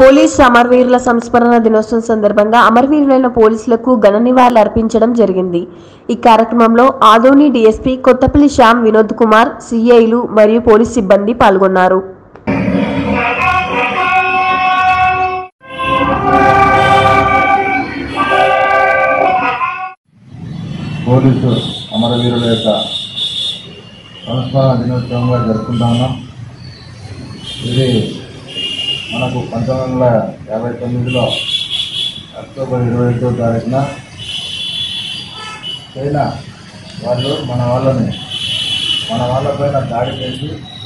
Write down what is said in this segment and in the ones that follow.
police అమరవీరుల సంస్మరణ దినోత్సవం సందర్భంగా అమరవీరులైన పోలీసులకు ఘన నివాళులు అర్పించడం జరిగింది ఈ కార్యక్రమంలో ఆదోని డీఎస్పీ కొత్తపల్లి శ్యామ్ వినోద్ కుమార్ సిఐలు మరియు పోలీస్ సిబ్బంది పాల్గొన్నారు పోలీసు అమరవీరుల యొక్క సంస్మరణ దినోత్సవంగా జరుపుకుంటా ఉన్నాం ఇది మనకు పంతొమ్మిది వందల యాభై తొమ్మిదిలో అక్టోబర్ ఇరవై ఐదో తారీఖున చైనా వాళ్ళు మన వాళ్ళని మన వాళ్ళపైన దాడి చేసి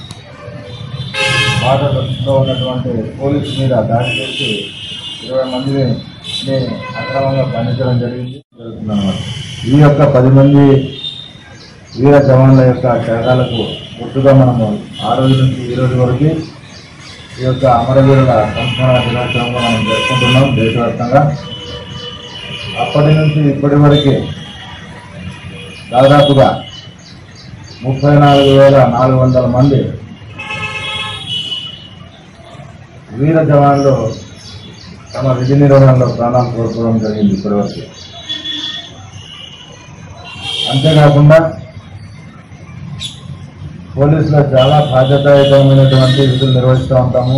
భారతదేశంలో ఉన్నటువంటి పోలీసు మీద దాడి చేసి ఇరవై మందిని ని అక్రమంగా బంధించడం జరిగింది జరుగుతుందన్నమాట ఈ యొక్క పది మంది వీర జవాన్ల యొక్క త్యాగాలకు గుర్తుగా మనము ఆ రోజు నుంచి ఈ రోజు వరకు ఈ యొక్క అమరవీరుల సంస్మరణ దినోత్సవంగా మనం జరుపుకుంటున్నాం దేశవ్యాప్తంగా అప్పటి నుంచి ఇప్పటి వరకు దాదాపుగా ముప్పై నాలుగు వేల నాలుగు వందల మంది వీర జవాన్లు తమ విధి నిర్వహణలో ప్రాణాలు కోల్పోవడం జరిగింది ఇప్పటివరకు అంతేకాకుండా పోలీసులో చాలా బాధ్యతాయుతమైనటువంటి విధులు నిర్వహిస్తూ ఉంటాము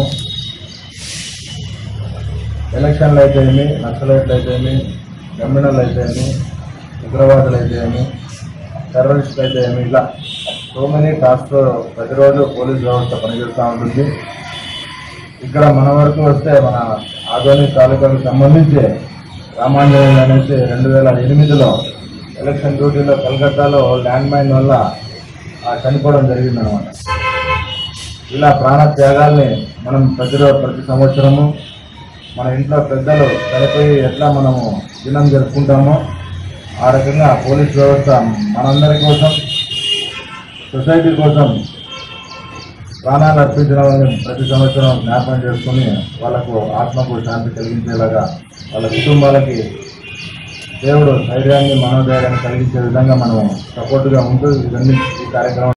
ఎలక్షన్లు అయితేమి నక్సలైట్లు అయితేమి క్రిమినల్ అయితేమి ఉగ్రవాదులు అయితేమి టెర్రరిస్టులు అయితేమి ఇలా సో మెనీ టాస్క్ ప్రతిరోజు పోలీస్ వ్యవస్థ పనిచేస్తూ ఉంటుంది ఇక్కడ మన వరకు వస్తే మన ఆదోని తాలూకాకు సంబంధించి రామాంజనేయులు అనేసి రెండు వేల ఎనిమిదిలో ఎలక్షన్ డ్యూటీలో కలకత్తాలో ల్యాండ్ మైన్ వల్ల ఆ చనిపోవడం జరిగిందనమాట ఇలా ప్రాణ త్యాగాల్ని మనం ప్రతిరోజు ప్రతి సంవత్సరము మన ఇంట్లో పెద్దలు చనిపోయి ఎట్లా మనము దినం జరుపుకుంటామో ఆ రకంగా పోలీస్ వ్యవస్థ మనందరి కోసం సొసైటీ కోసం ప్రాణాలు అర్పించిన వాళ్ళని ప్రతి సంవత్సరం జ్ఞాపకం చేసుకుని వాళ్ళకు ఆత్మకు శాంతి కలిగించేలాగా వాళ్ళ కుటుంబాలకి దేవుడు ధైర్యాన్ని మనోధైర్యాన్ని కలిగించే విధంగా మనం సపోర్టుగా ఉంటూ ఇవన్నీ ఈ కార్యక్రమం